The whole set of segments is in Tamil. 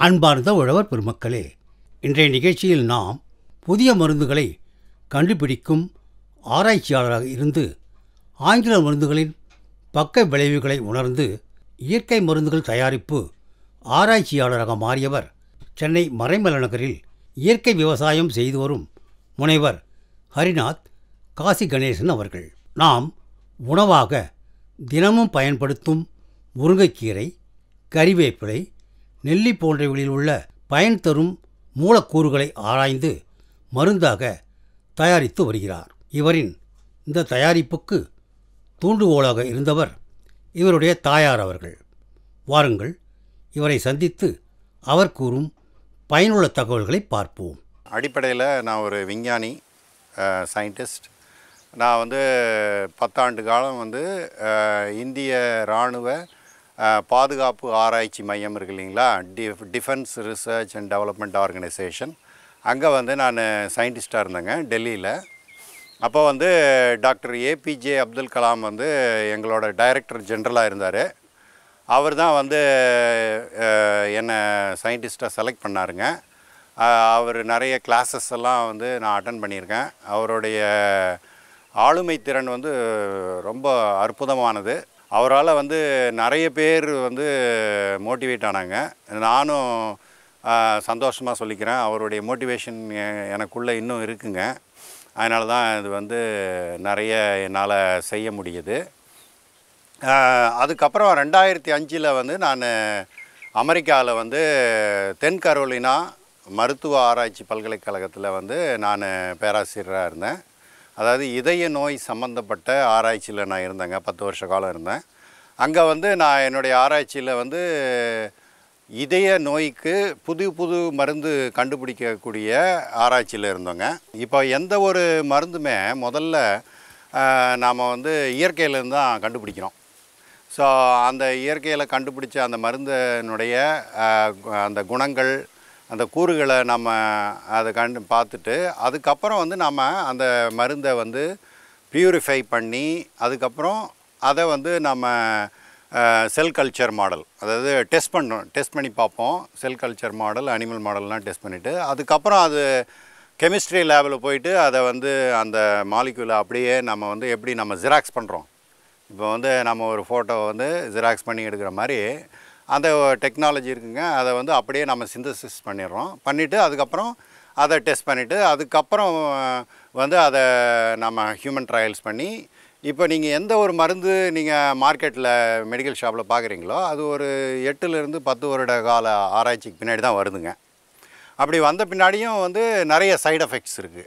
அன்பார்ந்த உழவர் பெருமக்களே இன்றைய நிகழ்ச்சியில் நாம் புதிய மருந்துகளை கண்டுபிடிக்கும் ஆராய்ச்சியாளராக இருந்து ஆங்கில மருந்துகளின் பக்க விளைவுகளை உணர்ந்து இயற்கை மருந்துகள் தயாரிப்பு ஆராய்ச்சியாளராக மாறியவர் சென்னை மறைமலை நகரில் இயற்கை விவசாயம் செய்து வரும் முனைவர் ஹரிநாத் காசி கணேசன் அவர்கள் நாம் உணவாக தினமும் பயன்படுத்தும் முருங்கைக்கீரை கறிவேப்பிலை நெல்லி போன்றவைகளில் உள்ள பயன் தரும் மூலக்கூறுகளை ஆராய்ந்து மருந்தாக தயாரித்து வருகிறார் இவரின் இந்த தயாரிப்புக்கு தூண்டுகோலாக இருந்தவர் இவருடைய தாயார் அவர்கள் வாருங்கள் இவரை சந்தித்து அவர் கூறும் பயனுள்ள தகவல்களை பார்ப்போம் அடிப்படையில் நான் ஒரு விஞ்ஞானி சயின்டிஸ்ட் நான் வந்து பத்தாண்டு காலம் வந்து அஹ், இந்திய இராணுவ அஹ், பாதுகாப்பு ஆராய்ச்சி மையம் இருக்கு இல்லைங்களா D defence research and development organisation அங்கே வந்து நான் சயின்டிஸ்ட்டாக இருந்தேங்க டெல்லியில் அப்போ வந்து டாக்டர் ஏபிஜே அப்துல் கலாம் வந்து எங்களோட டைரக்டர் ஜென்ரலாக இருந்தார் அவர் தான் வந்து அஹ், என்னை சயின்டிஸ்ட்டாக செலக்ட் பண்ணாருங்க அஹ், அவர் நிறைய கிளாஸஸ் எல்லாம் வந்து நான் அட்டன் பண்ணியிருக்கேன் அவருடைய ஆளுமை திறன் வந்து ரொம்ப அற்புதமானது அவரால் வந்து நிறைய பேர் வந்து மோட்டிவேட் ஆனாங்க நானும் சந்தோஷமாக சொல்லிக்கிறேன் அவருடைய மோட்டிவேஷன் எனக்குள்ளே இன்னும் இருக்குங்க அதனால தான் இது வந்து நிறைய என்னால் செய்ய முடியுது ஆஹ் அதுக்கப்புறம் ரெண்டாயிரத்தி அஞ்சில் வந்து நான் அமெரிக்காவில் வந்து தென் கரோலினா மருத்துவ ஆராய்ச்சி பல்கலைக்கழகத்தில் வந்து நான் பேராசிரியராக இருந்தேன் அதாவது இதய நோய் சம்மந்தப்பட்ட ஆராய்ச்சியில் நான் இருந்தேங்க பத்து வருஷ காலம் இருந்தேன் அங்கே வந்து நான் என்னுடைய ஆராய்ச்சியில் வந்து இதய நோய்க்கு புது புது மருந்து கண்டுபிடிக்கக்கூடிய ஆராய்ச்சியில் இருந்தோங்க இப்போ எந்த ஒரு மருந்துமே முதல்ல நாம் வந்து இயற்கையிலேருந்து தான் கண்டுபிடிக்கிறோம் ஸோ அந்த இயற்கையில் கண்டுபிடிச்ச அந்த மருந்தினுடைய அஹ், கு- அந்த குணங்கள் அந்த கூறுகளை நம்ம அதை கண்டு பார்த்துட்டு அதுக்கப்புறம் வந்து நம்ம அந்த மருந்தை வந்து பியூரிஃபை பண்ணி அதுக்கப்புறம் அதை வந்து நம்ம செல் கல்ச்சர் மாடல் அதாவது டெஸ்ட் பண்ணோம் டெஸ்ட் பண்ணி பார்ப்போம் செல் கல்ச்சர் மாடல் அனிமல் மாடல்லாம் டெஸ்ட் பண்ணிவிட்டு அதுக்கப்புறம் அது கெமிஸ்ட்ரி லேபில் போயிட்டு அதை வந்து அந்த மாலிக்யூலை அப்படியே நம்ம வந்து எப்படி நம்ம ஜெராக்ஸ் பண்ணுறோம் இப்போ வந்து நம்ம ஒரு ஃபோட்டோ வந்து ஜெராக்ஸ் பண்ணி எடுக்கிற மாதிரி அந்த டெக்னாலஜி இருக்குங்க அதை வந்து அப்படியே நம்ம சிந்தசிஸ் பண்ணிடுறோம் பண்ணிவிட்டு அதுக்கப்புறம் அதை டெஸ்ட் பண்ணிவிட்டு அதுக்கப்புறம் வந்து அதை நம்ம ஹியூமன் ட்ரையல்ஸ் பண்ணி இப்போ நீங்கள் எந்த ஒரு மருந்து நீங்கள் மார்க்கெட்டில் மெடிக்கல் ஷாப்பில் பார்க்குறீங்களோ அது ஒரு எட்டுலேருந்து பத்து வருட கால ஆராய்ச்சிக்கு பின்னாடி தான் வருதுங்க அப்படி வந்த பின்னாடியும் வந்து நிறைய சைடு எஃபெக்ட்ஸ் இருக்குது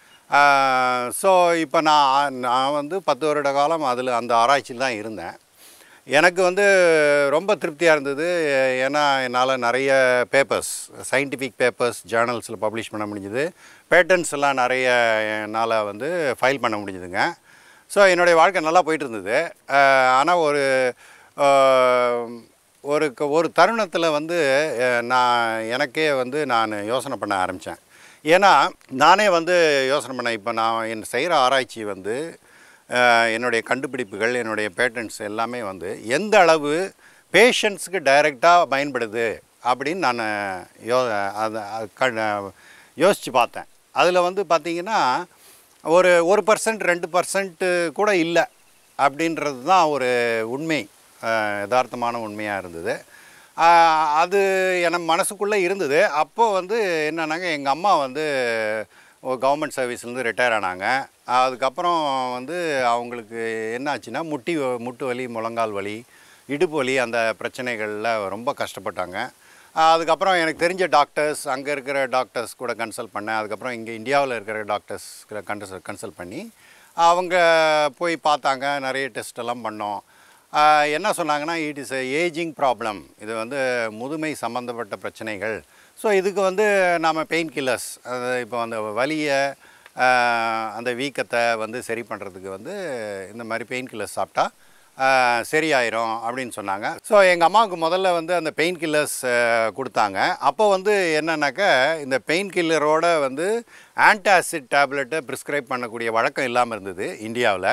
ஸோ இப்போ நான் நான் வந்து பத்து வருட காலம் அதில் அந்த ஆராய்ச்சியில் தான் இருந்தேன் எனக்கு வந்து ரொம்ப திருப்தியாக இருந்தது ஏன்னா என்னால் நிறைய பேப்பர்ஸ் சயின்டிஃபிக் பேப்பர்ஸ் ஜேர்னல்ஸில் பப்ளிஷ் பண்ண முடிஞ்சுது பேட்டன்ஸ் எல்லாம் நிறைய என்னால் வந்து ஃபைல் பண்ண முடிஞ்சுதுங்க ஸோ என்னுடைய வாழ்க்கை நல்லா போயிட்டு இருந்தது ஆனால் ஒரு ஆஹ், ஒரு க- ஒரு தருணத்தில் வந்து அஹ், நான் எனக்கே வந்து நான் யோசனை பண்ண ஆரம்பித்தேன் ஏன்னா நானே வந்து யோசனை பண்ணேன் இப்போ நான் என் செய்கிற ஆராய்ச்சி வந்து அஹ், என்னுடைய கண்டுபிடிப்புகள் என்னுடைய பேட்டன்ட்ஸ் எல்லாமே வந்து எந்த அளவு பேஷண்ட்ஸுக்கு டைரெக்டாக பயன்படுது அப்படின்னு நான் யோ அதை அது க யோசித்து பார்த்தேன் அதில் வந்து பார்த்திங்கன்னா ஒரு ஒரு பர்சன்ட் ரெண்டு பர்சன்ட்டு கூட இல்லை அப்படின்றது தான் ஒரு உண்மை அஹ், யதார்த்தமான உண்மையாக இருந்தது அஹ், அது எனக்கு மனசுக்குள்ளே இருந்தது அப்போ வந்து என்னன்னாங்க எங்கள் அம்மா வந்து கவர்மெண்ட் சர்வீஸ்லேருந்து ரிட்டையர் ஆனாங்க அதுக்கப்புறம் வந்து அவங்களுக்கு என்னாச்சுன்னா முட்டி வ- முட்டு வலி முழங்கால் வலி இடுப்பு வலி அந்த பிரச்சனைகளில் ரொம்ப கஷ்டப்பட்டாங்க ஆஹ் அதுக்கப்புறம் எனக்கு தெரிஞ்ச டாக்டர்ஸ் அங்கே இருக்கிற டாக்டர்ஸ் கூட கன்சல்ட் பண்ணேன் அதுக்கப்புறம் இங்கே இந்தியாவில் இருக்கிற டாக்டர்ஸ் கன்சல் கன்சல்ட் பண்ணி அவங்க போய் பார்த்தாங்க நிறைய டெஸ்ட் எல்லாம் பண்ணோம் ஆஹ் என்ன சொன்னாங்கன்னா இட் இஸ் ஏஜிங் ப்ராப்ளம் இது வந்து முதுமை சம்மந்தப்பட்ட பிரச்சனைகள் ஸோ இதுக்கு வந்து நாம் பெயின் கில்லர்ஸ் அது இப்போ அந்த வலியை ஆஹ் அந்த வீக்கத்தை வந்து சரி பண்ணுறதுக்கு வந்து இந்த மாதிரி பெயின் கில்லர்ஸ் சாப்பிட்டா ஆஹ் சரியாயிரும் அப்படின்னு சொன்னாங்க ஸோ எங்கள் அம்மாவுக்கு முதல்ல வந்து அந்த பெயின் கில்லர்ஸ் கொடுத்தாங்க அப்போ வந்து என்னன்னாக்கா இந்த பெயின் கில்லரோட வந்து ஆன்டாசிட் டேப்லெட்டை ப்ரிஸ்கிரைப் பண்ணக்கூடிய வழக்கம் இல்லாமல் இருந்தது இந்தியாவில்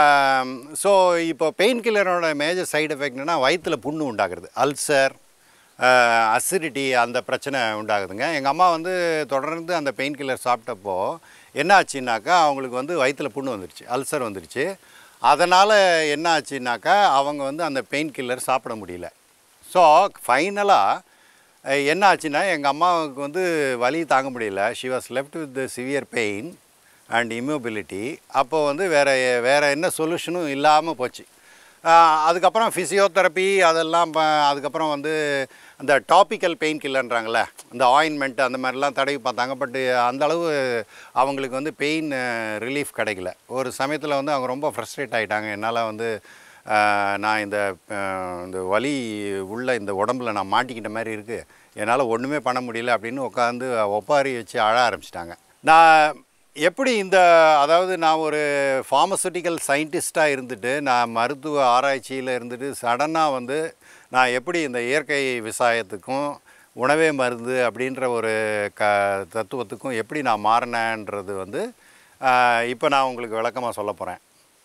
ஸோ இப்போ பெயின் கில்லரோட மேஜர் சைடு எஃபெக்ட்னா வயிற்றில் புண்ணு உண்டாகிறது அல்சர் அசிடிட்டி அந்த பிரச்சனை உண்டாகுதுங்க எங்கள் அம்மா வந்து தொடர்ந்து அந்த பெயின் கில்லர் சாப்பிட்டப்போ என்ன ஆச்சுன்னாக்கா அவங்களுக்கு வந்து வயிற்றுல புண்ணு வந்துருச்சு அல்சர் வந்துருச்சு அதனால் என்ன ஆச்சுன்னாக்கா அவங்க வந்து அந்த பெயின் கில்லர் சாப்பிட முடியல ஸோ ஃபைனலாக என்ன ஆச்சுன்னா எங்கள் அம்மாவுக்கு வந்து வலி தாங்க முடியல she was left with severe pain and immobility அப்போ வந்து வேறு வேறு என்ன சொல்யூஷனும் இல்லாமல் போச்சு ஆஹ் அதுக்கப்புறம் ஃபிசியோதெரப்பி அதெல்லாம் ப- அதுக்கப்புறம் வந்து அந்த டாபிக்கல் பெயின் கில்லர்ன்றாங்கல்ல இந்த ஆயின்மெண்ட் அந்த மாதிரிலாம் தடவி பார்த்தாங்க பட் அந்த அளவு அவங்களுக்கு வந்து பெயின் ரிலீஃப் கிடைக்கல ஒரு சமயத்தில் வந்து அவங்க ரொம்ப ஃப்ரஸ்ட்ரேட் ஆகிட்டாங்க என்னால் வந்து ஆஹ் நான் இந்த ஆஹ் இந்த வலி உள்ள இந்த உடம்புல நான் மாட்டிக்கிட்ட மாதிரி இருக்குது என்னால் ஒன்றுமே பண்ண முடியல அப்படின்னு உட்காந்து ஒப்பாரி வச்சு அழ ஆரம்பிச்சிட்டாங்க நான் எப்படி இந்த அதாவது நான் ஒரு ஃபார்மசூட்டிக்கல் சயின்டிஸ்ட்டாக இருந்துட்டு நான் மருத்துவ ஆராய்ச்சியில் இருந்துட்டு சடனாக வந்து நான் எப்படி இந்த இயற்கை விவசாயத்துக்கும் உணவே மருந்து அப்படின்ற ஒரு க தத்துவத்துக்கும் எப்படி நான் மாறினேன்றது வந்து இப்போ நான் உங்களுக்கு விளக்கமாக சொல்ல போகிறேன்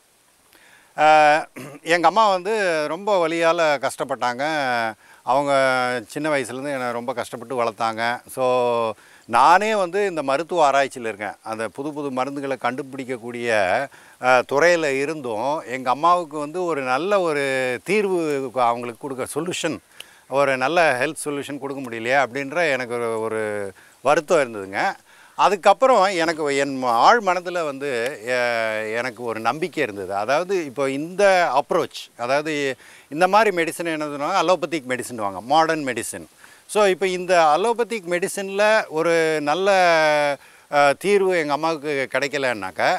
எங்கள் அம்மா வந்து ரொம்ப வலியால் கஷ்டப்பட்டாங்க அவங்க சின்ன வயசுலேருந்து என்னை ரொம்ப கஷ்டப்பட்டு வளர்த்தாங்க ஸோ நானே வந்து இந்த மருத்துவ ஆராய்ச்சியில் இருக்கேன் அந்த புது புது மருந்துகளை கண்டுபிடிக்கக்கூடிய துறையில் இருந்தும் எங்கள் அம்மாவுக்கு வந்து ஒரு நல்ல ஒரு தீர்வு அவங்களுக்கு கொடுக்க சொல்யூஷன் ஒரு நல்ல ஹெல்த் சொல்யூஷன் கொடுக்க முடியலையே அப்படின்ற எனக்கு ஒரு ஒரு வருத்தம் இருந்ததுங்க அதுக்கப்புறம் எனக்கு என் ஆழ் மனதில் வந்து அஹ், எனக்கு ஒரு நம்பிக்கை இருந்தது அதாவது இப்போ இந்த அப்ரோச் அதாவது இந்த மாதிரி மெடிசன் என்ன சொல்லுவாங்க அலோபதிக் மெடிசன் வாங்க மாடர்ன் மெடிசன் ஸோ இப்போ இந்த அலோபதிக் மெடிசனில் ஒரு நல்ல அஹ், தீர்வு எங்கள் அம்மாவுக்கு கிடைக்கலன்னாக்கா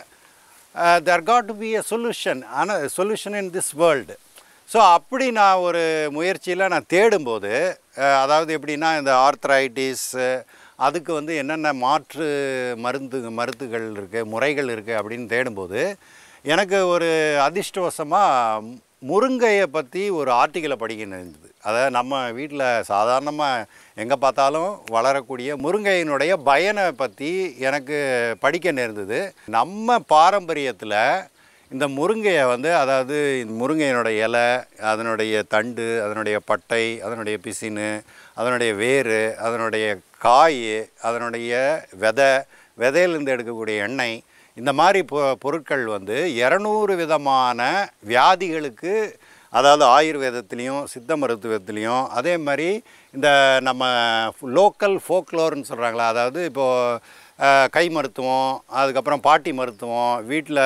there got to be a solution ஆனால் solution in this world so அப்படி நான் ஒரு முயற்சியில் நான் தேடும்போது அஹ், அதாவது எப்படின்னா இந்த ஆர்த்ரைட்டிஸ் அதுக்கு வந்து என்னென்ன மாற்று மருந்து மருந்துகள் இருக்குது முறைகள் இருக்குது அப்படின்னு தேடும்போது எனக்கு ஒரு அதிர்ஷ்டவசமாக முருங்கையை பற்றி ஒரு ஆர்டிக்கலை படிக்க இருந்தது அதாவது நம்ம வீட்டில் சாதாரணமாக எங்கே பார்த்தாலும் வளரக்கூடிய முருங்கையினுடைய பயனை பற்றி எனக்கு படிக்க நேர்ந்தது நம்ம பாரம்பரியத்தில் இந்த முருங்கையை வந்து அதாவது இந்த முருங்கையினுடைய இலை அதனுடைய தண்டு அதனுடைய பட்டை அதனுடைய பிசினு அதனுடைய வேர் அதனுடைய காய் அதனுடைய விதை விதையிலிருந்து எடுக்கக்கூடிய எண்ணெய் இந்த மாதிரி பொ பொருட்கள் வந்து இரநூறு விதமான வியாதிகளுக்கு அதாவது ஆயுர்வேதத்துலேயும் சித்த மருத்துவத்துலேயும் அதே மாதிரி இந்த நம்ம லோக்கல் ஃபோக்லோர்னு சொல்கிறாங்களா அதாவது இப்போது அஹ், கை மருத்துவம் அதுக்கப்புறம் பாட்டி மருத்துவம் வீட்டில்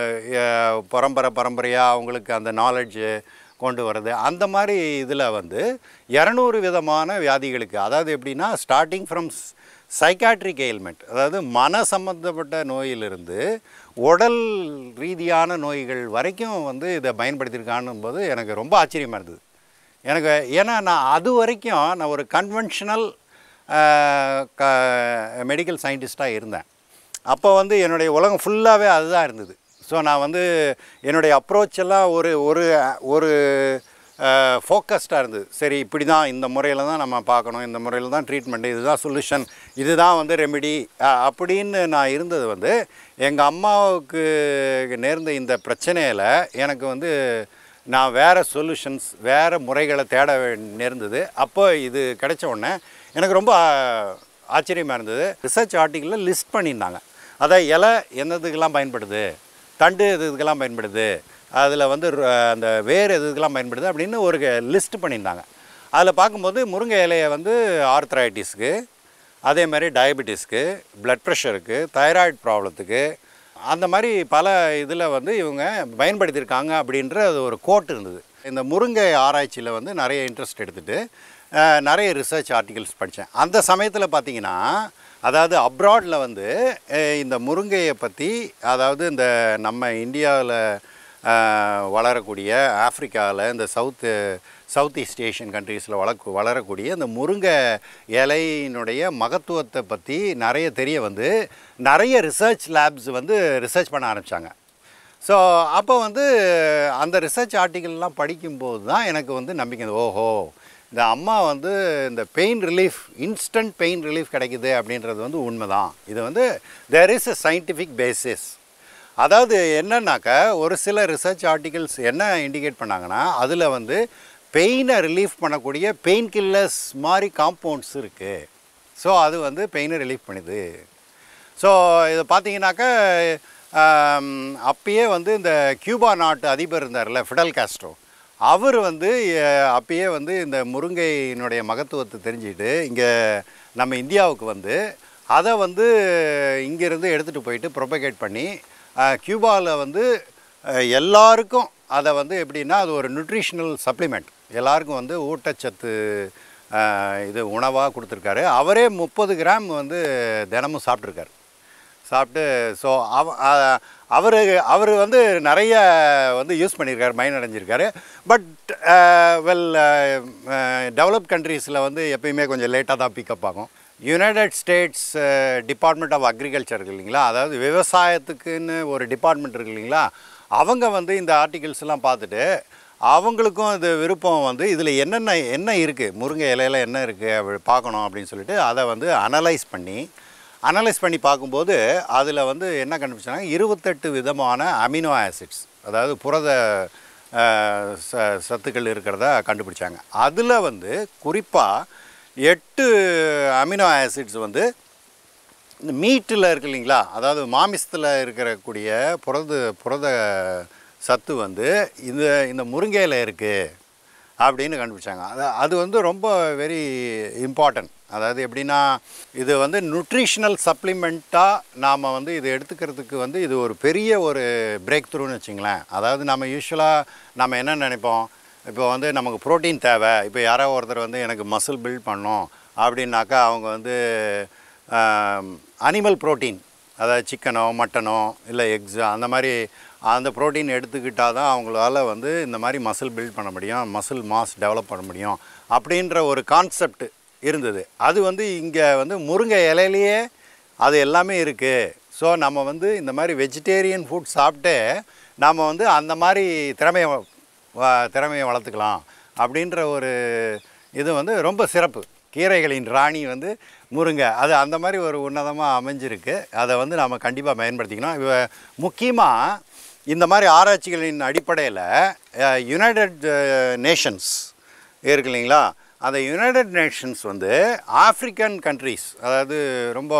பரம்பரை பரம்பரையாக அவங்களுக்கு அந்த நாலெட்ஜு கொண்டு வர்றது அந்த மாதிரி இதில் வந்து இரநூறு விதமான வியாதிகளுக்கு அதாவது எப்படின்னா ஸ்டார்டிங் ஃப்ரம் சைக்காட்ரிக் எயில்மெண்ட் அதாவது மன சம்பந்தப்பட்ட நோயிலிருந்து உடல் ரீதியான நோய்கள் வரைக்கும் வந்து இதை பயன்படுத்தியிருக்கான்னும் போது எனக்கு ரொம்ப ஆச்சரியமாக இருந்தது எனக்கு ஏன்னா நான் அது வரைக்கும் நான் ஒரு கன்வென்ஷனல் க மெடிக்கல் சயின்டிஸ்ட்டாக இருந்தேன் அப்போ வந்து என்னுடைய உலகம் ஃபுல்லாகவே அதுதான் இருந்தது ஸோ நான் வந்து என்னுடைய அப்ரோச் எல்லாம் ஒரு ஒரு ஒரு ஃபோக்கஸ்டாக இருந்தது சரி இப்படி தான் இந்த முறையில் தான் நம்ம பார்க்கணும் இந்த முறையில் தான் ட்ரீட்மெண்ட்டு இதுதான் சொல்யூஷன் இதுதான் வந்து ரெமெடி அப்படின்னு நான் இருந்தது வந்து எங்கள் அம்மாவுக்கு நேர்ந்த இந்த பிரச்சனையில் எனக்கு வந்து நான் வேறு சொல்யூஷன்ஸ் வேறு முறைகளை தேட வே- நேர்ந்தது அப்போ இது கிடைச்ச உடனே எனக்கு ரொம்ப ஆச்சரியமாக இருந்தது ரிசர்ச் ஆர்டிக்கலில் லிஸ்ட் பண்ணியிருந்தாங்க அதான் இலை என்னதுக்கெல்லாம் பயன்படுது தண்டு எது இதுக்கெல்லாம் பயன்படுது அதில் வந்து ரு- அந்த வேர் எது இதுக்கெல்லாம் பயன்படுது அப்படின்னு ஒரு லிஸ்ட் பண்ணியிருந்தாங்க அதில் பார்க்கும்போது முருங்கை இலையை வந்து ஆர்த்ரைட்டிஸ்க்கு அதே மாதிரி டயபெட்டிஸ்க்கு பிளட் ப்ரெஷருக்கு தைராய்டு ப்ராப்ளத்துக்கு அந்த மாதிரி பல இதில் வந்து இவங்க பயன்படுத்தியிருக்காங்க அப்படின்ற அது ஒரு கோட் இருந்தது இந்த முருங்கை ஆராய்ச்சியில் வந்து நிறைய இன்ட்ரெஸ்ட் எடுத்துகிட்டு நிறைய ரிசர்ச் ஆர்டிகல்ஸ் படித்தேன் அந்த சமயத்தில் பார்த்தீங்கன்னா அதாவது அப்ராடில் வந்து அஹ், இந்த முருங்கையை பற்றி அதாவது இந்த நம்ம இந்தியாவில் வளரக்கூடிய ஆப்பிரிக்காவில் இந்த சவுத்து சவுத் ஈஸ்ட் ஏஷியன் கண்ட்ரீஸில் வளர்க்கு வளரக்கூடிய இந்த முருங்கை இலையினுடைய மகத்துவத்தை பற்றி நிறைய தெரிய வந்து நிறைய ரிசர்ச் லேப்ஸ் வந்து ரிசர்ச் பண்ண ஆரம்பித்தாங்க ஸோ அப்போ வந்து அந்த ரிசர்ச் ஆர்டிக்கல்லாம் படிக்கும்போது தான் எனக்கு வந்து நம்பிக்கை இருந்தது. ஓஹோ இந்த அம்மா வந்து இந்த pain relief instant pain relief கிடைக்குது அப்படின்றது வந்து உண்மைதான் இது வந்து there is a scientific basis அதாவது என்னன்னாக்கா ஒரு சில ரிசர்ச் ஆர்டிகல்ஸ் என்ன இண்டிகேட் பண்ணாங்கன்னா அதில் வந்து பெயினை ரிலீஃப் பண்ணக்கூடிய பெயின் கில்லர்ஸ் மாதிரி காம்பவுண்ட்ஸ் இருக்குது ஸோ அது வந்து பெயினை ரிலீஃப் பண்ணுது ஸோ இதை பார்த்தீங்கன்னாக்கா ஆம், அப்பயே வந்து இந்த கியூபா நாட்டு அதிபர் இருந்தார்ல ஃபிடல் காஸ்ட்ரோ அவர் வந்து அஹ், அப்பயே வந்து இந்த முருங்கையினுடைய மகத்துவத்தை தெரிஞ்சுக்கிட்டு இங்கே நம்ம இந்தியாவுக்கு வந்து அதை வந்து இங்கேருந்து எடுத்துகிட்டு போயிட்டு ப்ரொபகேட் பண்ணி கியூபாவில் வந்து அஹ், எல்லாருக்கும் அதை வந்து எப்படின்னா அது ஒரு நியூட்ரிஷனல் சப்ளிமெண்ட் எல்லாருக்கும் வந்து ஊட்டச்சத்து அஹ், இது உணவாக கொடுத்துருக்காரு அவரே முப்பது கிராம் வந்து தினமும் சாப்பிட்ருக்காரு சாப்பிட்டு ஸோ அவ அவர் அவர் வந்து நிறைய வந்து யூஸ் பண்ணியிருக்காரு மைண்ட் அடைஞ்சிருக்காரு பட் வெல் டெவலப் கண்ட்ரீஸில் வந்து எப்பயுமே கொஞ்சம் லேட்டாக தான் பிக்கப் ஆகும் United States Department of Agriculture இருக்கு இல்லைங்களா அதாவது விவசாயத்துக்குன்னு ஒரு டிபார்ட்மெண்ட் இருக்கு இல்லைங்களா அவங்க வந்து இந்த ஆர்டிகல்ஸ் எல்லாம் பார்த்துட்டு அவங்களுக்கும் இது விருப்பம் வந்து இதில் என்னென்ன என்ன இருக்குது முருங்கை இலையில என்ன இருக்குது பார்க்கணும் அப்படின்னு சொல்லிட்டு அதை வந்து அனலைஸ் பண்ணி அனலைஸ் பண்ணி பார்க்கும்போது அதில் வந்து என்ன கண்டுபிடிச்சாங்க இருபத்தெட்டு விதமான அமினோ ஆசிட்ஸ் அதாவது புரத அஹ், ச- சத்துக்கள் இருக்கிறத கண்டுபிடிச்சாங்க அதில் வந்து குறிப்பாக எட்டு அமினோ ஆசிட்ஸ் வந்து இந்த மீட்டில் இருக்கு இல்லைங்களா அதாவது மாமிசத்தில் இருக்கக்கூடிய புரத புரத சத்து வந்து இந்த இந்த முருங்கையில் இருக்குது அப்படின்னு கண்டுபிடிச்சாங்க அது அது வந்து ரொம்ப வெரி இம்பார்ட்டன்ட் அதாவது எப்படின்னா இது வந்து நியூட்ரிஷனல் சப்ளிமெண்ட்டாக நாம் வந்து இது எடுத்துக்கிறதுக்கு வந்து இது ஒரு பெரிய ஒரு பிரேக் த்ரூன்னு வச்சுங்களேன் அதாவது நம்ம யூஸ்வலாக நம்ம என்ன நினைப்போம் இப்போ வந்து நமக்கு புரோட்டீன் தேவை இப்போ யாரோ ஒருத்தர் வந்து எனக்கு மசில் பில்ட் பண்ணணும் அப்படின்னாக்கா அவங்க வந்து அனிமல் புரோட்டீன் அதாவது சிக்கனோ மட்டனோ இல்லை எக்ஸு அந்த மாதிரி அந்த புரோட்டீன் எடுத்துக்கிட்டால் தான் அவங்களால வந்து இந்த மாதிரி மசில் பில்ட் பண்ண முடியும் மசில் மாஸ் டெவலப் பண்ண முடியும் அப்படின்ற ஒரு கான்செப்ட் இருந்தது அது வந்து இங்கே வந்து முருங்கை இலையிலேயே அது எல்லாமே இருக்குது ஸோ நம்ம வந்து இந்த மாதிரி வெஜிடேரியன் ஃபுட் சாப்பிட்டே நாம் வந்து அந்த மாதிரி திறமையை வ- வ- திறமையை வளர்த்துக்கலாம் அப்படின்ற ஒரு இது வந்து ரொம்ப சிறப்பு கீரைகளின் ராணி வந்து முருங்கை அது அந்த மாதிரி ஒரு உன்னதமாக அமைஞ்சிருக்கு அதை வந்து நாம் கண்டிப்பாக பயன்படுத்திக்கணும் இவ முக்கியமாக இந்த மாதிரி ஆராய்ச்சிகளின் அடிப்படையில் யுனைடெட் நேஷன்ஸ் இருக்கு இல்லைங்களா அந்த யுனைடெட் நேஷன்ஸ் வந்து ஆப்பிரிக்கன் கண்ட்ரீஸ் அதாவது ரொம்ப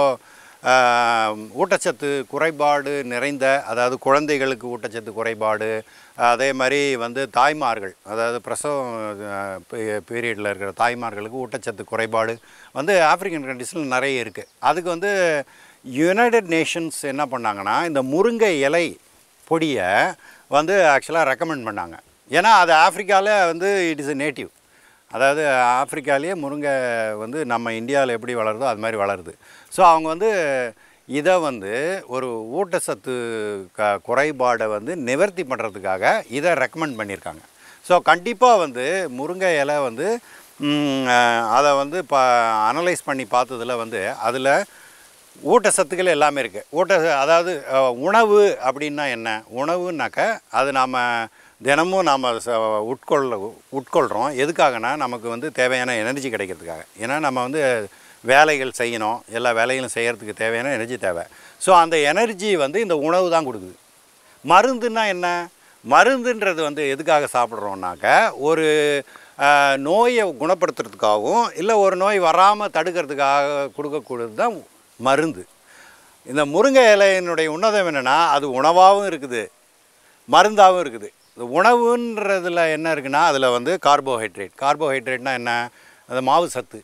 ஆஹ், ஊட்டச்சத்து குறைபாடு நிறைந்த அதாவது குழந்தைகளுக்கு ஊட்டச்சத்து குறைபாடு அதே மாதிரி வந்து தாய்மார்கள் அதாவது பிரசவம் பீரியடில் இருக்கிற தாய்மார்களுக்கு ஊட்டச்சத்து குறைபாடு வந்து ஆப்பிரிக்கன் கண்ட்ரீஸில் நிறைய இருக்குது அதுக்கு வந்து யுனைடெட் நேஷன்ஸ் என்ன பண்ணாங்கன்னா இந்த முருங்கை இலை பொடியை வந்து ஆக்சுவலாக ரெக்கமெண்ட் பண்ணாங்க ஏன்னா அது ஆப்பிரிக்காவில் வந்து இட் இஸ் a நேட்டிவ் அதாவது ஆப்பிரிக்காலேயே முருங்கை வந்து நம்ம இந்தியாவில் எப்படி வளருதோ அது மாதிரி வளருது ஸோ அவங்க வந்து இதை வந்து ஒரு ஊட்டச்சத்து க குறைபாடை வந்து நிவர்த்தி பண்ணுறதுக்காக இதை ரெக்கமெண்ட் பண்ணியிருக்காங்க ஸோ கண்டிப்பாக வந்து முருங்கை இலை வந்து ம், அஹ், அதை வந்து இப்போ அனலைஸ் பண்ணி பார்த்ததுல வந்து அதில் ஊட்டச்சத்துக்கள் எல்லாமே இருக்குது ஊட்ட அதாவது அஹ், உணவு அப்படின்னா என்ன உணவுனாக்க அது நாம் தினமும் நாம் உட்கொள்ள உட்கொள்கிறோம் எதுக்காகனா நமக்கு வந்து தேவையான எனர்ஜி கிடைக்கிறதுக்காக ஏன்னா நம்ம வந்து வேலைகள் செய்யணும் எல்லா வேலைகளும் செய்கிறதுக்கு தேவையான எனர்ஜி தேவை ஸோ அந்த எனர்ஜி வந்து இந்த உணவு தான் கொடுக்குது மருந்துன்னா என்ன மருந்துன்றது வந்து எதுக்காக சாப்பிட்றோம்னாக்க ஒரு அஹ், நோயை குணப்படுத்துறதுக்காகவும் இல்லை ஒரு நோய் வராமல் தடுக்கிறதுக்காக கொடுக்கக்கூடியது தான் மருந்து இந்த முருங்கை இலையினுடைய உன்னதம் என்னென்னா அது உணவாகவும் இருக்குது மருந்தாகவும் இருக்குது இந்த உணவுன்றதுல என்ன இருக்குன்னா அதில் வந்து கார்போஹைட்ரேட் கார்போஹைட்ரேட்னா என்ன அது மாவு சத்து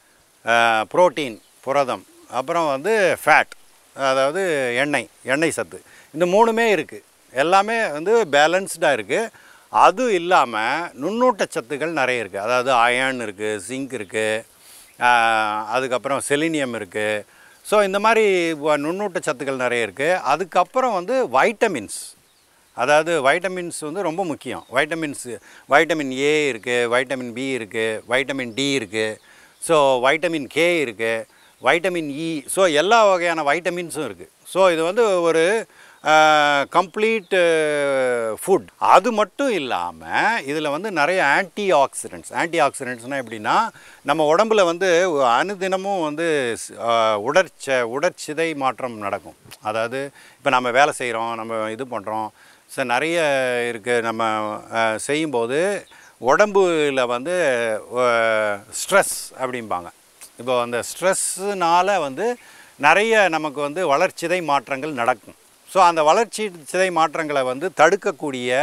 புரோட்டீன் புரதம் அப்புறம் வந்து ஃபேட் அதாவது எண்ணெய் எண்ணெய் சத்து இந்த மூணுமே இருக்குது எல்லாமே வந்து பேலன்ஸ்டாக இருக்குது அது இல்லாமல் நுண்ணூட்ட சத்துக்கள் நிறைய இருக்குது அதாவது அயர்ன் இருக்குது ஜிங்க் இருக்குது அதுக்கப்புறம் செலினியம் இருக்குது ஸோ இந்த மாதிரி வ- நுண்ணூட்ட சத்துக்கள் நிறைய இருக்குது அதுக்கப்புறம் வந்து வைட்டமின்ஸ் அதாவது வைட்டமின்ஸ் வந்து ரொம்ப முக்கியம் வைட்டமின்ஸ் வைட்டமின் ஏ இருக்குது வைட்டமின் பி இருக்குது வைட்டமின் டி இருக்குது ஸோ வைட்டமின் கே இருக்குது வைட்டமின் இ ஸோ எல்லா வகையான வைட்டமின்ஸும் இருக்குது ஸோ இது வந்து ஒரு கம்ப்ளீட் ஃபுட் அது மட்டும் இல்லாமல் இதில் வந்து நிறைய ஆன்டி ஆக்சிடென்ட்ஸ் ஆன்டி ஆக்சிடென்ட்ஸ்னால் எப்படின்னா நம்ம உடம்புல வந்து அனுதினமும் வந்து ஸ்- ஆஹ், உடற்ச உடற்சிதை மாற்றம் நடக்கும் அதாவது இப்போ நம்ம வேலை செய்கிறோம் நம்ம இது பண்ணுறோம் ஸோ நிறைய இருக்குது நம்ம ஆஹ், செய்யும்போது உடம்புல வந்து ஸ்ட்ரெஸ் அப்படிம்பாங்க இப்போ அந்த ஸ்ட்ரெஸ்ஸுனால வந்து நிறைய நமக்கு வந்து வளர்ச்சிதை மாற்றங்கள் நடக்கும் ஸோ அந்த வளர்ச்சி சிதை மாற்றங்களை வந்து தடுக்கக்கூடிய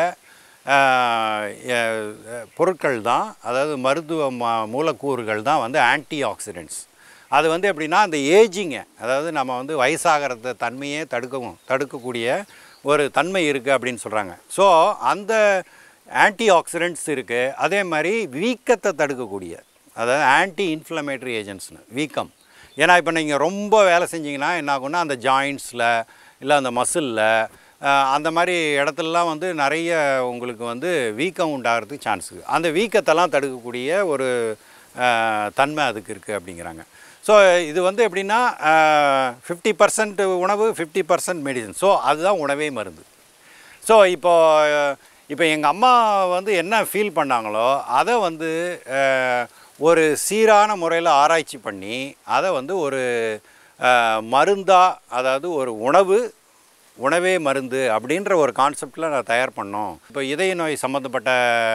ஆஹ், அஹ், பொருட்கள் தான் அதாவது மருத்துவ ம- மூலக்கூறுகள் தான் வந்து ஆன்டி ஆக்சிடென்ட்ஸ் அது வந்து எப்படின்னா அந்த ஏஜிங்கை அதாவது நம்ம வந்து வயசாகிறத தன்மையே தடுக்கவும் தடுக்கக்கூடிய ஒரு தன்மை இருக்குது அப்படின்னு சொல்கிறாங்க ஸோ அந்த ஆன்டி ஆக்சிடென்ட்ஸ் இருக்குது அதே மாதிரி வீக்கத்தை தடுக்கக்கூடிய அதாவது ஆன்டி இன்ஃப்ளமேட்டரி ஏஜென்ட்ஸ்னு வீக்கம் ஏன்னா இப்போ நீங்கள் ரொம்ப வேலை செஞ்சீங்கன்னா என்ன ஆகும்னா அந்த ஜாயிண்ட்ஸில் இல்லை அந்த மசிலில் அந்த மாதிரி இடத்துலலாம் வந்து நிறைய உங்களுக்கு வந்து வீக்கம் உண்டாகிறதுக்கு சான்ஸ் இருக்குது அந்த வீக்கத்தெல்லாம் தடுக்கக்கூடிய ஒரு அஹ், தன்மை அதுக்கு இருக்குது அப்படிங்கிறாங்க ஸோ இது வந்து எப்படின்னா ஃபிஃப்டி பர்சன்ட் உணவு ஃபிஃப்டி பர்சன்ட் மெடிசன் ஸோ அதுதான் உணவே மருந்து ஸோ இப்போ இப்போ எங்கள் அம்மா வந்து என்ன ஃபீல் பண்ணாங்களோ அதை வந்து அஹ், ஒரு சீரான முறையில் ஆராய்ச்சி பண்ணி அதை வந்து ஒரு மருந்தாக அதாவது ஒரு உணவு உணவே மருந்து அப்படின்ற ஒரு கான்செப்டில் நான் தயார் பண்ணோம் இப்போ இதய நோய் சம்மந்தப்பட்ட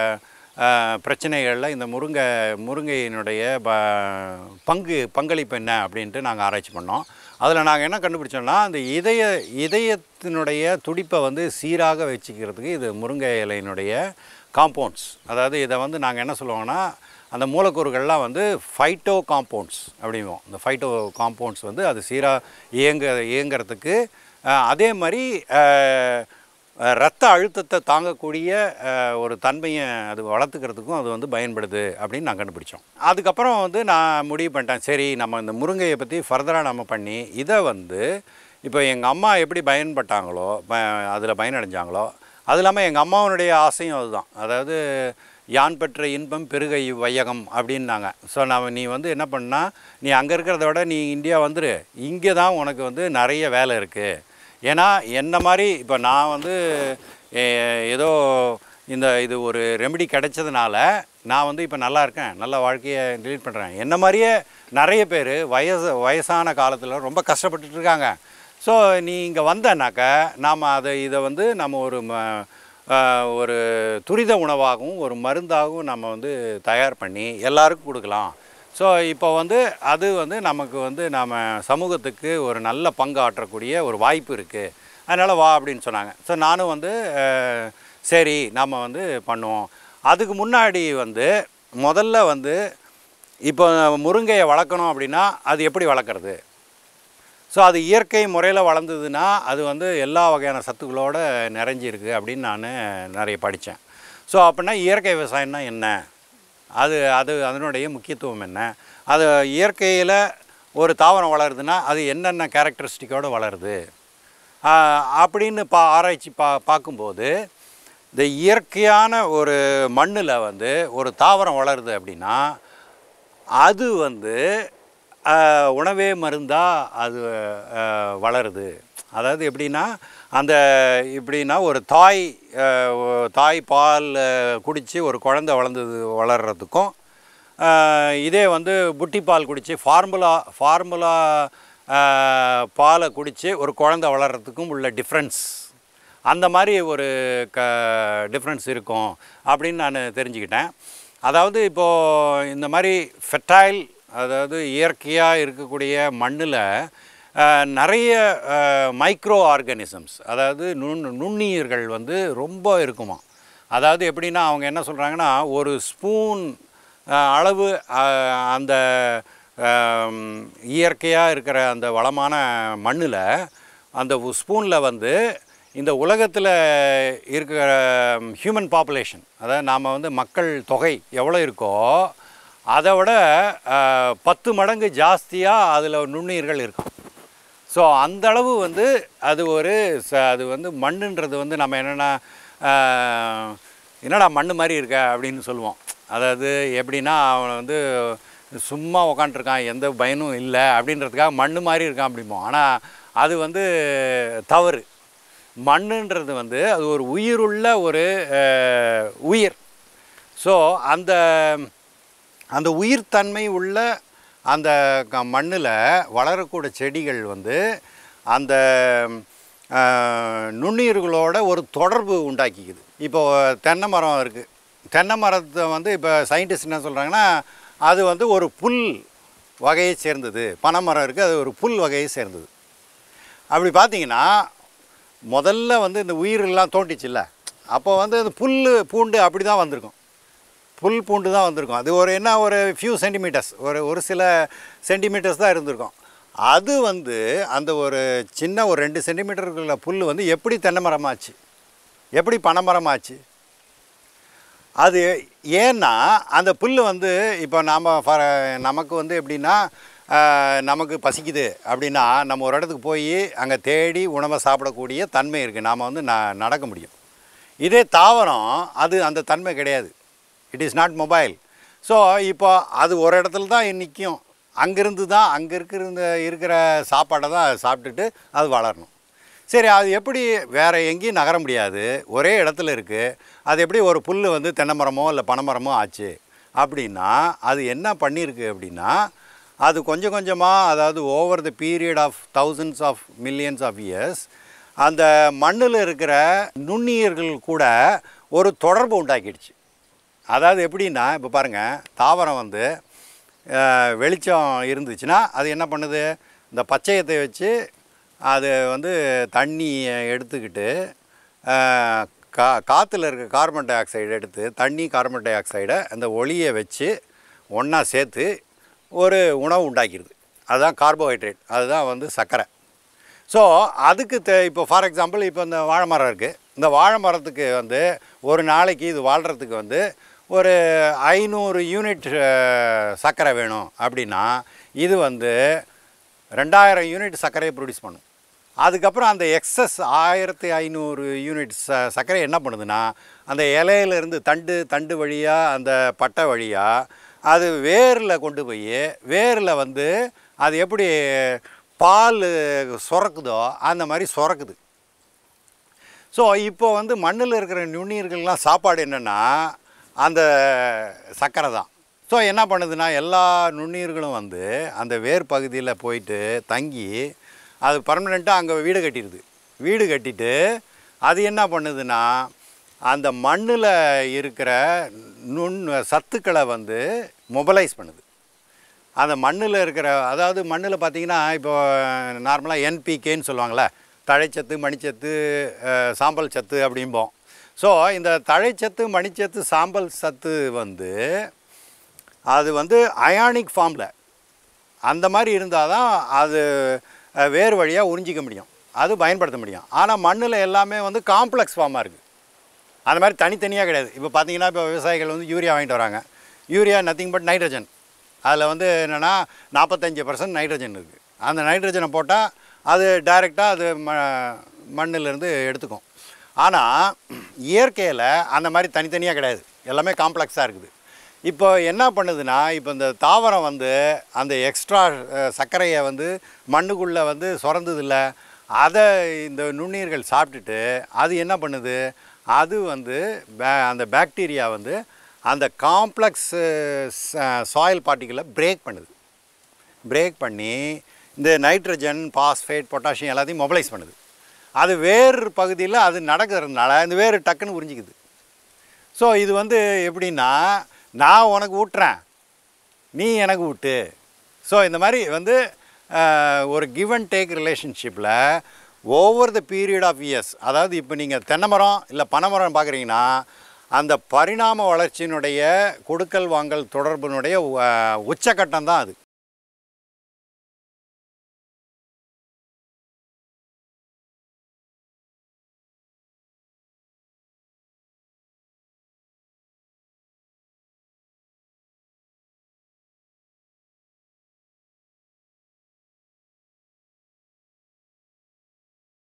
அஹ், பிரச்சனைகளில் இந்த முருங்கை முருங்கையினுடைய ப பங்கு பங்களிப்பு என்ன அப்படின்ட்டு நாங்கள் ஆராய்ச்சி பண்ணோம் அதில் நாங்கள் என்ன கண்டுபிடிச்சோம்னா அந்த இதய இதயத்தினுடைய துடிப்பை வந்து சீராக வச்சுக்கிறதுக்கு இது முருங்கை இலையினுடைய காம்பவுண்ட்ஸ் அதாவது இதை வந்து நாங்கள் என்ன சொல்லுவோம்னா அந்த மூலக்கூறுகள்லாம் வந்து ஃபைட்டோ காம்பவுண்ட்ஸ் அப்படிம்போம் இந்த ஃபைட்டோ காம்பவுண்ட்ஸ் வந்து அது சீராக இயங்க இயங்கிறதுக்கு அஹ், அதே மாதிரி அஹ், அஹ், ரத்த அழுத்தத்தை தாங்கக்கூடிய அஹ், ஒரு தன்மையை அது வளர்த்துக்கிறதுக்கும் அது வந்து பயன்படுது அப்படின்னு நான் கண்டுபிடிச்சோம் அதுக்கப்புறம் வந்து நான் முடிவு பண்ணிட்டேன் சரி நம்ம இந்த முருங்கையை பற்றி ஃபர்தராக நம்ம பண்ணி இதை வந்து இப்போ எங்கள் அம்மா எப்படி பயன்பட்டாங்களோ ப அதில் பயனடைஞ்சாங்களோ அது இல்லாமல் எங்கள் அம்மாவனுடைய ஆசையும் அதுதான் அதாவது யான் பெற்ற இன்பம் பெருகை வையகம் அப்படின்னாங்க ஸோ நான் நீ வந்து என்ன பண்ணா நீ அங்கே இருக்கிறத விட நீ இந்தியா வந்துரு இங்கே தான் உனக்கு வந்து நிறைய வேலை இருக்குது ஏன்னா என்ன மாதிரி இப்போ நான் வந்து ஏ- ஏதோ இந்த இது ஒரு ரெமெடி கிடைச்சதுனால நான் வந்து இப்போ நல்லா இருக்கேன் நல்ல வாழ்க்கையை லீட் பண்ணுறேன் என்ன மாதிரியே நிறைய பேர் வயசு வயசான காலத்தில் ரொம்ப கஷ்டப்பட்டுட்டு இருக்காங்க ஸோ நீ இங்கே வந்தனாக்கா நாம் அதை இதை வந்து நம்ம ஒரு ம ஆஹ் ஒரு துரித உணவாகவும் ஒரு மருந்தாகவும் நம்ம வந்து தயார் பண்ணி எல்லாருக்கும் கொடுக்கலாம் ஸோ இப்போ வந்து அது வந்து நமக்கு வந்து நம்ம சமூகத்துக்கு ஒரு நல்ல பங்கு ஆற்றக்கூடிய ஒரு வாய்ப்பு இருக்குது அதனால் வா அப்படின்னு சொன்னாங்க ஸோ நானும் வந்து ஆஹ் சரி நம்ம வந்து பண்ணுவோம் அதுக்கு முன்னாடி வந்து முதல்ல வந்து இப்போ முருங்கையை வளர்க்கணும் அப்படின்னா அது எப்படி வளர்க்குறது ஸோ அது இயற்கை முறையில் வளர்ந்ததுன்னா அது வந்து எல்லா வகையான சத்துக்களோடு நிறைஞ்சிருக்கு அப்படின்னு நான் நிறைய படித்தேன் ஸோ அப்படின்னா இயற்கை விவசாயம்னா என்ன அது அது அதனுடைய முக்கியத்துவம் என்ன அது இயற்கையில் ஒரு தாவரம் வளருதுன்னா அது என்னென்ன கேரக்டரிஸ்டிக்கோடு வளருது ஆஹ் அப்படின்னு பா ஆராய்ச்சி பா பார்க்கும்போது இந்த இயற்கையான ஒரு மண்ணில் வந்து ஒரு தாவரம் வளருது அப்படின்னா அது வந்து ஆஹ், உணவே மருந்தாக அது ஆஹ், வளருது அதாவது எப்படின்னா அந்த எப்படின்னா ஒரு தாய் ஆஹ், ஒ- தாய் பால் குடித்து ஒரு குழந்தை வளர்ந்தது வளர்கிறதுக்கும் ஆஹ், இதே வந்து புட்டி பால் குடித்து ஃபார்முலா ஃபார்முலா ஆஹ், பாலை குடித்து ஒரு குழந்தை வளர்கிறதுக்கும் உள்ள டிஃப்ரென்ஸ் அந்த மாதிரி ஒரு க டிஃப்ரென்ஸ் இருக்கும் அப்படின்னு நான் தெரிஞ்சுக்கிட்டேன் அதாவது இப்போது இந்த மாதிரி ஃபெர்டைல் அதாவது இயற்கையாக இருக்கக்கூடிய மண்ணில் நிறைய மைக்ரோ ஆர்கானிசம்ஸ் அதாவது நுண் நுண்ணுயிர்கள் வந்து ரொம்ப இருக்குமா அதாவது எப்படின்னா அவங்க என்ன சொல்கிறாங்கன்னா ஒரு ஸ்பூன் அளவு அஹ், அந்த இயற்கையாக இருக்கிற அந்த வளமான மண்ணில் அந்த ஸ்பூனில் வந்து இந்த உலகத்தில் இருக்கிற ஹியூமன் பாப்புலேஷன் அதாவது நாம் வந்து மக்கள் தொகை எவ்வளோ இருக்கோ அதை விட அஹ், பத்து மடங்கு ஜாஸ்தியாக அதில் நுண்ணுயிர்கள் இருக்கும் ஸோ அந்த அளவு வந்து அது ஒரு ச அது வந்து மண்ணுன்றது வந்து நம்ம என்னென்னா என்னடா மண்ணு மாதிரி இருக்க அப்படின்னு சொல்லுவோம் அதாவது எப்படின்னா அவனை வந்து சும்மா உக்காண்ட்ருக்கான் எந்த பயனும் இல்லை அப்படின்றதுக்காக மண்ணு மாதிரி இருக்கான் அப்படிம்போம் ஆனால் அது வந்து தவறு மண்ணுன்றது வந்து அது ஒரு உயிருள்ள ஒரு அஹ், உயிர் ஸோ அந்த அந்த உயிர்த்தன்மை உள்ள அந்த மண்ணில் வளரக்கூடிய செடிகள் வந்து அந்த அஹ், நுண்ணுயிர்களோட ஒரு தொடர்பு உண்டாக்கிக்குது இப்போ தென்னை மரம் இருக்குது தென்னை மரத்தை வந்து இப்போ சயின்டிஸ்ட் என்ன சொல்கிறாங்கன்னா அது வந்து ஒரு புல் வகையை சேர்ந்தது பனைமரம் இருக்குது அது ஒரு புல் வகையை சேர்ந்தது அப்படி பார்த்தீங்கன்னா முதல்ல வந்து இந்த உயிரெல்லாம் தோண்டிச்சுல்ல அப்போ வந்து அது புல் பூண்டு அப்படி தான் வந்திருக்கும் புல் பூண்டு தான் வந்திருக்கும் அது ஒரு என்ன ஒரு ஃபியூ சென்டிமீட்டர்ஸ் ஒரு ஒரு சில சென்டிமீட்டர்ஸ் தான் இருந்திருக்கும் அது வந்து அந்த ஒரு சின்ன ஒரு ரெண்டு சென்டிமீட்டருக்குள்ள புல் வந்து எப்படி தென்னை மரமாச்சு எப்படி பனைமரமாச்சு அது ஏன்னா அந்த புல் வந்து இப்போ நாம் நமக்கு வந்து எப்படின்னா ஆஹ், நமக்கு பசிக்குது அப்படின்னா நம்ம ஒரு இடத்துக்கு போய் அங்கே தேடி உணவை சாப்பிடக்கூடிய தன்மை இருக்குது நாம் வந்து ந நடக்க முடியும் இதே தாவரம் அது அந்த தன்மை கிடையாது it is not mobile so இப்போ அது ஒரு இடத்துல தான் நிற்கும் அங்கேருந்து தான் அங்கே இருக்கிற இந்த இருக்கிற சாப்பாடை தான் அது சாப்பிட்டுட்டு அது வளரணும் சரி அது எப்படி வேறு எங்கேயும் நகர முடியாது ஒரே இடத்துல இருக்குது அது எப்படி ஒரு புல் வந்து தென்னை மரமோ இல்லை பனைமரமோ ஆச்சு அப்படின்னா அது என்ன பண்ணியிருக்கு அப்படின்னா அது கொஞ்சம் கொஞ்சமாக அதாவது over the period of thousands of millions of years அந்த மண்ணில் இருக்கிற நுண்ணுயிர்கள் கூட ஒரு தொடர்பு உண்டாக்கிடுச்சு அதாவது எப்படின்னா இப்போ பாருங்கள் தாவரம் வந்து அஹ், வெளிச்சம் இருந்துச்சுன்னா அது என்ன பண்ணுது இந்த பச்சையத்தை வச்சு அது வந்து தண்ணியை எடுத்துக்கிட்டு அஹ், கா காற்றுல இருக்க கார்பன் டை ஆக்சைடு எடுத்து தண்ணி கார்பன் டை ஆக்சைடை அந்த ஒளியை வச்சு ஒன்றா சேர்த்து ஒரு உணவு உண்டாக்கிடுது அதுதான் கார்போஹைட்ரேட் அதுதான் வந்து சர்க்கரை ஸோ அதுக்கு தே இப்போ ஃபார் எக்ஸாம்பிள் இப்போ இந்த வாழை மரம் இருக்குது இந்த வாழை மரத்துக்கு வந்து ஒரு நாளைக்கு இது வாழ்கிறதுக்கு வந்து ஒரு ஐநூறு யூனிட் சர்க்கரை வேணும் அப்படின்னா இது வந்து ரெண்டாயிரம் யூனிட் சர்க்கரையை ப்ரொடியூஸ் பண்ணும் அதுக்கப்புறம் அந்த எக்ஸஸ் ஆயிரத்தி ஐநூறு யூனிட் ச சர்க்கரை என்ன பண்ணுதுன்னா அந்த இலையிலேருந்து தண்டு தண்டு வழியாக அந்த பட்டை வழியாக அது வேரில் கொண்டு போய் வேரில் வந்து அது எப்படி பால் சுரக்குதோ அந்த மாதிரி சுரக்குது ஸோ இப்போ வந்து மண்ணில் இருக்கிற நுண்ணுயிர்கள்லாம் சாப்பாடு என்னென்னா அந்த சர்க்கரை தான் ஸோ என்ன பண்ணுதுன்னா எல்லா நுண்ணுயிர்களும் வந்து அந்த வேர் பகுதியில் போயிட்டு தங்கி அது பர்மனெண்ட்டாக அங்கே வீடு கட்டிடுது வீடு கட்டிட்டு அது என்ன பண்ணுதுன்னா அந்த மண்ணில் இருக்கிற நுண் சத்துக்களை வந்து மொபலைஸ் பண்ணுது அந்த மண்ணில் இருக்கிற அதாவது மண்ணில் பார்த்தீங்கன்னா இப்போ நார்மலாக என்பிகேன்னு சொல்லுவாங்கள்ல தழைச்சத்து மணிச்சத்து அஹ், சாம்பல் சத்து அப்படிம்போம் ஸோ இந்த தழைச்சத்து மணிச்சத்து சாம்பல் சத்து வந்து அது வந்து அயானிக் ஃபார்மில் அந்த மாதிரி இருந்தால் தான் அது அஹ், வேறு வழியாக உறிஞ்சிக்க முடியும் அது பயன்படுத்த முடியும் ஆனால் மண்ணில் எல்லாமே வந்து காம்ப்ளெக்ஸ் ஃபார்மாக இருக்குது அந்த மாதிரி தனித்தனியாக கிடையாது இப்போ பார்த்தீங்கன்னா இப்போ விவசாயிகள் வந்து யூரியா வாங்கிட்டு வராங்க யூரியா நத்திங் பட் நைட்ரஜன் அதில் வந்து என்னென்னா நாற்பத்தஞ்சு பர்சன்ட் நைட்ரஜன் இருக்குது அந்த நைட்ரஜனை போட்டால் அது டைரெக்டாக அது ம மண்ணிலேருந்து எடுத்துக்கும் ஆனால் இயற்கையில் அந்த மாதிரி தனித்தனியாக கிடையாது எல்லாமே காம்ப்ளெக்ஸாக இருக்குது இப்போ என்ன பண்ணுதுன்னா இப்போ இந்த தாவரம் வந்து அந்த எக்ஸ்ட்ரா சர்க்கரையை வந்து மண்ணுக்குள்ளே வந்து சுரந்ததில்ல அதை இந்த நுண்ணுயிர்கள் சாப்பிட்டுட்டு அது என்ன பண்ணுது அது வந்து பே- அந்த பாக்டீரியா வந்து அந்த காம்ப்ளெக்ஸ் சாயில் பார்ட்டிகளை பிரேக் பண்ணுது பிரேக் பண்ணி இந்த நைட்ரஜன் பாஸ்பேட் பொட்டாசியம் எல்லாத்தையும் மொபலைஸ் பண்ணுது அது வேறு பகுதியில் அது நடக்கிறதுனால இந்த வேறு டக்குன்னு உறிஞ்சிக்குது ஸோ இது வந்து எப்படின்னா நான் உனக்கு ஊட்டுறேன் நீ எனக்கு ஊட்டு ஸோ இந்த மாதிரி வந்து அஹ், ஒரு கிவ் அண்ட் டேக் ரிலேஷன்ஷிப்பில் over the period of years அதாவது இப்போ நீங்கள் தென்னை மரம் இல்லை பனை மரம் பார்க்குறீங்கன்னா அந்த பரிணாம வளர்ச்சியினுடைய கொடுக்கல் வாங்கல் தொடர்பினுடைய அஹ், உச்சக்கட்டம் தான் அது